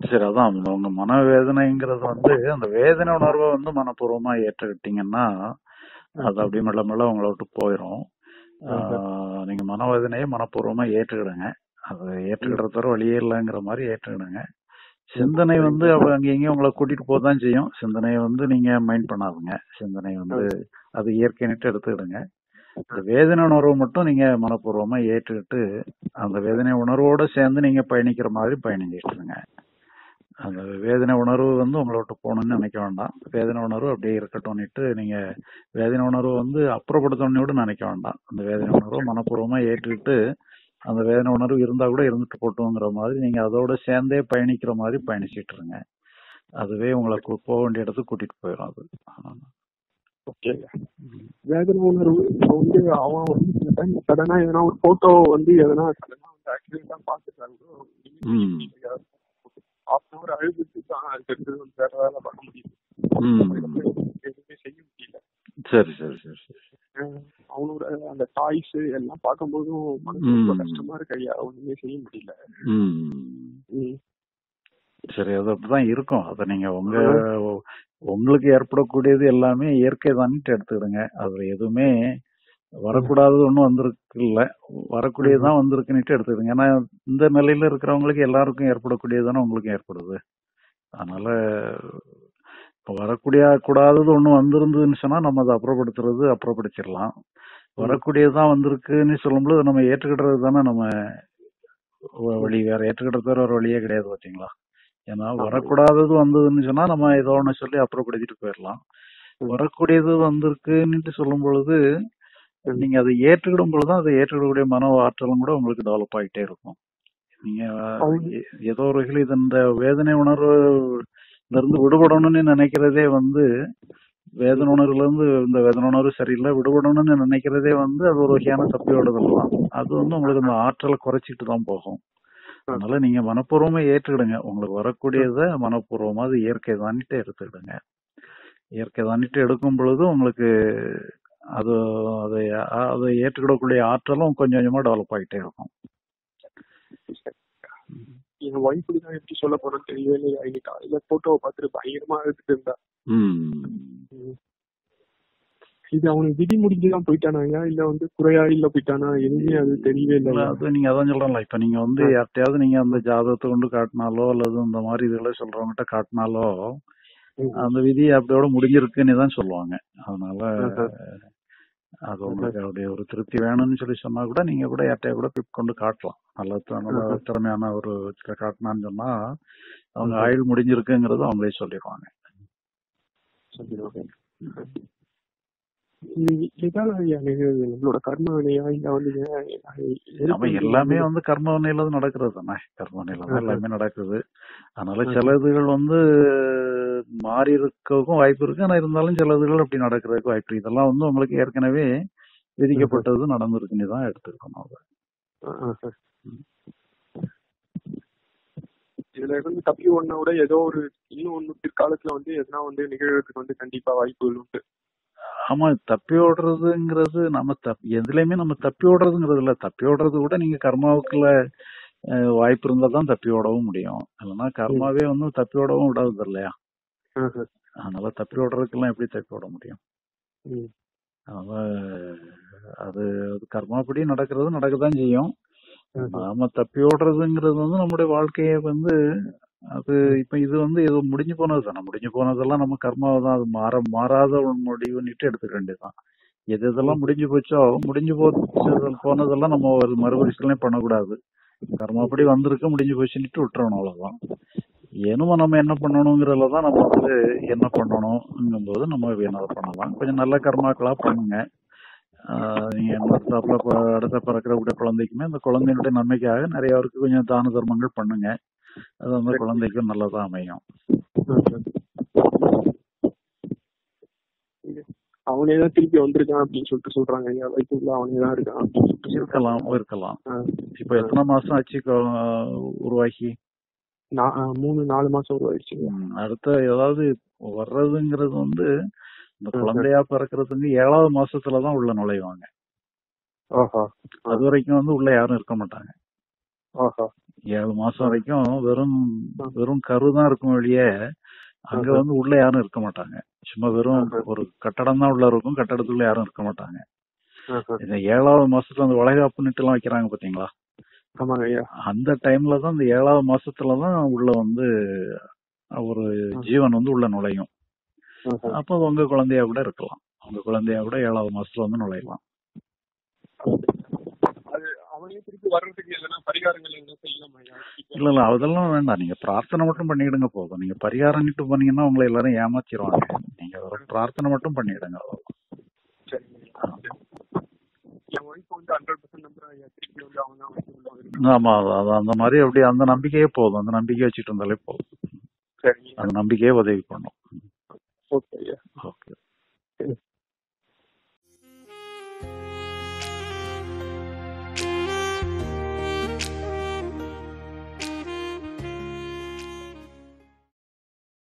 சரி அதான் உங்க மனவேதனைங்கிறது வந்து அந்த வேதனை உணர்வை வந்து மனப்பூர்வமா ஏற்றுக்கிட்டீங்கன்னா அது அப்படியே மெல்ல மெல்ல உங்களை விட்டு போயிடும் ஆஹ் நீங்க மனவேதனையை மனப்பூர்வமா ஏற்றுக்கிடுங்க அது ஏற்றுக்கிற தவிர வழியே இல்லைங்கிற மாதிரி ஏற்றுக்கிடுங்க சிந்தனை வந்து அவ அங்க எங்கேயும் உங்களை கூட்டிட்டு போதான் செய்யும் சிந்தனையை வந்து நீங்க மைண்ட் பண்ணாதுங்க சிந்தனை வந்து அது இயற்கைன்னுட்டு எடுத்துக்கிடுங்க இந்த வேதனை உணர்வை மட்டும் நீங்க மனப்பூர்வமா ஏற்றுக்கிட்டு அந்த வேதனை உணர்வோட சேர்ந்து நீங்க பயணிக்கிற மாதிரி பயணிக்கிட்டுருங்க அந்த வேதனை உணர்வு வந்து உங்களை விட்டு போகணும்னு நினைக்க வேண்டாம் வேதனை உணர்வு அப்படியே இருக்கட்டும்னுட்டு நீங்க வேதனை உணர்வு வந்து அப்புறப்படுத்தணும்னு கூட நினைக்க வேண்டாம் அந்த வேதனை உணர்வை மனப்பூர்வமா ஏற்றுக்கிட்டு அந்த வேதனை உணர்வு இருந்தா கூட இருந்துட்டு போட்டோங்கிற மாதிரி நீங்க அதோட சேர்ந்தே பயணிக்கிற மாதிரி பயணிச்சிட்டு இருங்க அதுவே உங்களை கு- போக வேண்டிய இடத்துக்கு கூட்டிட்டு போயிடும் அது ஓகே வேதனை உணர்வு இப்போ வந்து அவன் வந்து சில டைம் சடனா எதனா ஒரு போட்டோ வந்து எதனா சடனா வந்து ஆக்சிடென்டா பார்த்துட்டாங்க ம். ஹாஃப் அன் அவர் அழுதுட்டு தான் அதுக்கடுத்து வந்து வேற வேலை பார்க்க முடியுது ம். அதுக்கப்புறம் எதுவுமே செய்ய முடியல சரி சரி சரி சரி அஹ் அவனோட அந்த டாய்ஸ் எல்லாம் பார்க்கும்போதும் மனசு ரொம்ப கஷ்டமா இருக்கு ஐயா ஒண்ணுமே செய்ய முடியல ம் ம். சரி அது அப்படிதான் இருக்கும் அத நீங்க உங்க உங்களுக்கு ஏற்படக்கூடியது எல்லாமே இயற்கை தான்ட்டு எடுத்துக்கிடுங்க அதுல எதுவுமே வரக்கூடாதது ஒண்ணும் வந்திருக்கு இல்ல வரக்கூடியதுதான் வந்திருக்குன்னுட்டு எடுத்துக்கிடுங்க ஏன்னா இந்த நிலையில இருக்கிறவங்களுக்கு எல்லாருக்கும் ஏற்படக்கூடியதுதானே உங்களுக்கும் ஏற்படுது அதனால இப்ப வரக்கூடிய கூடாதது ஒண்ணு வந்திருந்ததுன்னு சொன்னா நம்ம அதை அப்புறப்படுத்துறது அப்புறப்படுத்திடலாம் வரக்கூடியதுதான் வந்திருக்குன்னு சொல்லும்போது நம்ம ஏற்றுக்கிடுறது தானே நம்ம வ- வழி வேற ஏற்றுக்கிட்ட தவிர ஒரு வழியே கிடையாது பாத்தீங்களா ஏன்னா வரக்கூடாதது வந்ததுன்னு சொன்னா நம்ம ஏதோ ஒண்ணு சொல்லி அப்புறப்படுத்திட்டு போயிடலாம் வரக்கூடியது வந்திருக்குன்னு சொல்லும் பொழுது நீங்க அதை ஏற்றுக்கிடும் பொழுதுதான் அதை ஏற்றுக்கிடக்கூடிய மன ஆற்றலும் கூட உங்களுக்கு டெவலப் ஆகிட்டே இருக்கும் நீங்க எ- ஏதோ ஒரு வகையில் இது இந்த வேதனை உணர்வு இருந்து விடுபடணும்னு நினைக்கிறதே வந்து வேதனை உணர்வுல இருந்து இந்த வேதனை உணர்வு சரியில்லை விடுபடணும்னு நினைக்கிறதே வந்து அது ஒரு வகையான தப்பியோடுதல் தான் அது வந்து உங்களுக்கு இந்த ஆற்றலை குறைச்சிட்டு தான் போகும் அதனால நீங்க மனப்பூர்வமா ஏற்றுக்கிடுங்க உங்களுக்கு வரக்கூடியதை மனப்பூர்வமா அது இயற்கை தானிட்டு எடுத்துக்கிடுங்க இயற்கை தானிட்டு எடுக்கும் பொழுது உங்களுக்கு அது அதை அதை ஏற்றுக்கிடக்கூடிய ஆற்றலும் கொஞ்சம் கொஞ்சமா டெவலப் ஆகிட்டே இருக்கும் என் ஒய்ஃபுக்கு தான் எப்படி சொல்ல போறேன்னு தெரியவே இல்லையா இன்னைக்கு காலையில போட்டோவை பார்த்துட்டு பயங்கரமா அழுதுட்டு இருந்தா ம். இது அவனுக்கு விதி முடிஞ்சுதான் போயிட்டானாயா இல்ல வந்து குறையா இல்ல போயிட்டானா எதுவுமே அது தெரியவே இல்ல, இல்லை அது நீங்க அதான் சொல்றேன்ல இப்ப நீங்க வந்து யார்கிட்டயாவது நீங்க அந்த ஜாதகத்தை கொண்டு காட்டினாலோ அல்லது இந்த மாதிரி இதுகளை சொல்றவங்ககிட்ட காட்டினாலோ அந்த விதி அப்படியோட முடிஞ்சிருக்குன்னு தான் சொல்லுவாங்க அதனால அது உங்களுக்கு அப்படியே ஒரு திருப்தி வேணும்னு சொல்லி சொன்னா கூட நீங்க கூட யார்கிட்டயா கூட போய் கொண்டு காட்டலாம் நல்ல த- நல்ல திறமையான ஒரு க- காட்டினான்னு சொன்னா அவங்க ஆயுள் முடிஞ்சிருக்குங்கிறது அவங்களே சொல்லிடுவாங்க எதாவது ஐயா நிகழ்வு நம்மளோட கர்ம வினையா இல்ல வந்து ஏன் நம்ம எல்லாமே வந்து கர்ம வினையில தான் நடக்கிறது தானே கர்ம வினையில தான் எல்லாமே நடக்குது அதனால சில இதுகள் வந்து மாறி இருக்கவும் வாய்ப்பு இருக்கு ஆனா இருந்தாலும் சில இதுகள் அப்படி நடக்கிறதுக்கு வாய்ப்பு இருக்கு இதெல்லாம் வந்து உங்களுக்கு ஏற்கனவே விதிக்கப்பட்டது நடந்திருக்குன்னு தான் எடுத்துக்கணும் அதை இதுல இருந்து தப்பி ஓடினா கூட ஏதோ ஒரு இன்னும் ஒண்ணு பிற்காலத்துல வந்து எதனா வந்து நிகழ்றதுக்கு வந்து கண்டிப்பா வாய்ப்புகள் உண்டு ஆமா தப்பி ஓடுறதுங்கிறது நம்ம தப் எதுலயுமே நம்ம தப்பி ஓடுறதுங்கிறது இல்ல தப்பி ஓடுறது கூட நீங்க கர்மாவுக்குள்ள அஹ், வாய்ப்பு இருந்தா தான் தப்பி ஓடவும் முடியும் இல்லைன்னா கர்மாவே வந்து தப்பி ஓடவும் விடாது இல்லையா அதனால தப்பி ஓடுறதுக்கெல்லாம் எப்படி தப்பி ஓட முடியும் ம். அதனால அது அது கர்மாப்படி நடக்கிறது நடக்கத்தான் செய்யும் நாம தப்பி ஓடுறதுங்கிறது வந்து நம்முடைய வாழ்க்கைய வந்து அது இப்ப இது வந்து ஏதோ முடிஞ்சு போனது தானே முடிஞ்சு போனதெல்லாம் நம்ம கர்மாவை தான் அது மாற மாறாத ஒரு முடிவுன்னுட்டு எடுத்துக்க வேண்டியதுதான் எது எதெல்லாம் முடிஞ்சு போச்சோ முடிஞ்சு போச்சு போனதெல்லாம் நம்ம ஒரு மறுபரிசீலனை பண்ணக்கூடாது கர்மாப்படி வந்திருக்கு முடிஞ்சு போச்சுன்னுட்டு விட்டுறணும் அவ்வளவுதான் ஏனுமோ நம்ம என்ன பண்ணணுங்கிறதுல தான் நம்ம வந்து என்ன பண்ணணுங்கும் போது நம்ம வேணாத பண்ணலாம் கொஞ்சம் நல்ல கர்மாக்களா பண்ணுங்க ஆஹ் நீங்க அடுத்தாப்புல ப- அடுத்த பிறக்கக்கூடிய குழந்தைக்குமே அந்த குழந்தையினுடைய நன்மைக்காக நிறைய பேருக்கு கொஞ்சம் தான தர்மங்கள் பண்ணுங்க அது அந்த குழந்தைக்கும் நல்லதா அமையும் அவனே தான் திருப்பி வந்திருக்கான் அப்படின்னு சொல்லிட்டு சொல்றாங்க ஐயா வயிற்றுல அவனே தான் இருக்கான் அப்படின்னு சொல்லிட்டு இருக்கலாம் இருக்கலாம் ஆஹ் இப்ப எத்தனை மாசம் ஆச்சு கொ- உருவாக்கி நா- ஆஹ் மூணு நாலு மாசம் உருவாயிடுச்சு ம், அடுத்த ஏதாவது வர்றதுங்கிறது வந்து இந்த குழந்தையா பிறக்கிறதுக்கு ஏழாவது மாசத்துலதான் உள்ள நுழைவாங்க ஓஹோ அது வரைக்கும் வந்து உள்ள யாரும் இருக்க மாட்டாங்க ஆஹா ஏழு மாசம் வரைக்கும் வெறும் வெறும் கரு தான் இருக்கும் வெளியே அங்க வந்து உள்ள யாரும் இருக்க மாட்டாங்க சும்மா வெறும் ஒரு கட்டடம் தான் உள்ள இருக்கும் கட்டடத்துக்குள்ள யாரும் இருக்க மாட்டாங்க ஆஹா. இந்த ஏழாவது மாசத்துல அந்த வளைகாப்பு எல்லாம் வைக்கிறாங்க பாத்தீங்களா ஆமாங்க ஐயா அந்த டைம்ல தான் இந்த ஏழாவது மாசத்துல தான் உள்ள வந்து ஒரு ஜீவன் வந்து உள்ள நுழையும் ஆஹா. அப்போ அது உங்க குழந்தையா கூட இருக்கலாம் உங்க குழந்தையா கூட ஏழாவது மாசத்துல வந்து நுழையலாம் அது அவனே திருப்பி வர்றதுக்கு எதனா பரிகாரங்கள் என்ன செய்யலாம் ஐயா இல்ல இல்ல அதெல்லாம் வேண்டாம் நீங்க பிரார்த்தனை மட்டும் பண்ணிடுங்க போதும் நீங்க பரிகாரம்ட்டு பண்ணீங்கன்னா உங்களை எல்லாரும் ஏமாத்திடுவாங்க நீங்க ஒரு பிரார்த்தனை மட்டும் பண்ணிடுங்க அவ்வளவுதான். சரிங்க என் ஒய்ஃப் வந்து ஹண்ட்ரட் பர்சன்ட் நம்புறேன் ஐயா திருப்பி வந்து அவங்க தான் வந்து உள்ள வருவாங்க. ஆமா அது- அது அந்த மாதிரி அப்படி அந்த நம்பிக்கையே போதும் அந்த நம்பிக்கை வச்சுட்டு இருந்தாலே போதும் சரிங்க அந்த நம்பிக்கையே உதவி பண்ணும்